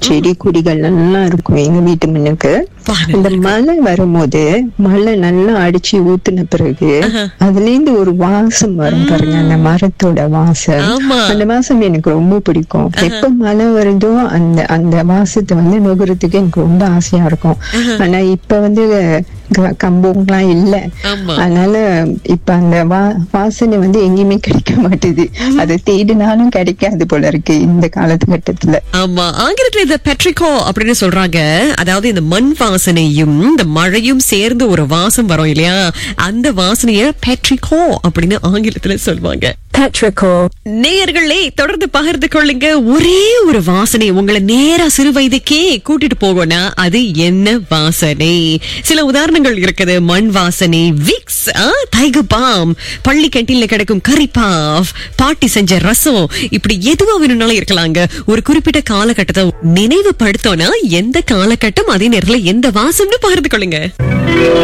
செடி கொடிகள் எல்லாம் இருக்கும் எங்க வீட்டு முன்னுக்கு பாரு. இந்த மழை வரும்போது மழை நல்லா அடிச்சு ஊத்துன பிறகு அதுல இருந்து ஒரு வாசம் வரும் பாருங்க அந்த மரத்தோட வாசம் ஆமா. அந்த வாசம் எனக்கு ரொம்ப பிடிக்கும் எப்ப மழை வருதோ அந்த அந்த வாசத்தை வந்து நுகரத்துக்கு எனக்கு ரொம்ப ஆசையா இருக்கும் ஆனா இப்ப வந்து க- கம்பங்கள்லாம் இல்ல ஆமா. அதனால இப்ப அந்த வா- வாசனை வந்து எங்கேயுமே கிடைக்க மாட்டுது அதை தேடினாலும் கிடைக்காது போல இருக்கு இந்த காலகட்டத்துல ஆமா ஆங்கிலத்துல இத பெட்ரிகோ அப்படின்னு சொல்றாங்க அதாவது இந்த மண் வாசனையும் இந்த மழையும் சேர்ந்து ஒரு வாசம் வரும் இல்லையா அந்த வாசனைய பெட்ரிகோ அப்படின்னு ஆங்கிலத்துல சொல்லுவாங்க Petrichor. நேயர்களே தொடர்ந்து பகிர்ந்து கொள்ளுங்க ஒரே ஒரு வாசனை உங்களை நேரா சிறு வயதுக்கே கூட்டிட்டு போகணும்னா அது என்ன வாசனை சில உதாரணங்கள் இருக்குது மண் வாசனை விக்ஸ் டைகர் பாம் பள்ளி கேண்டீன்ல கிடைக்கும் கரிப்பாஃப் பாட்டி செஞ்ச ரசம் இப்படி எதுவா வேணும்னாலும் இருக்கலாங்க ஒரு குறிப்பிட்ட காலகட்டத்தை நினைவுபடுத்தோம்னா எந்த காலகட்டம் அதே நேரத்துல எந்த வாசம்னு பகிர்ந்து கொள்ளுங்க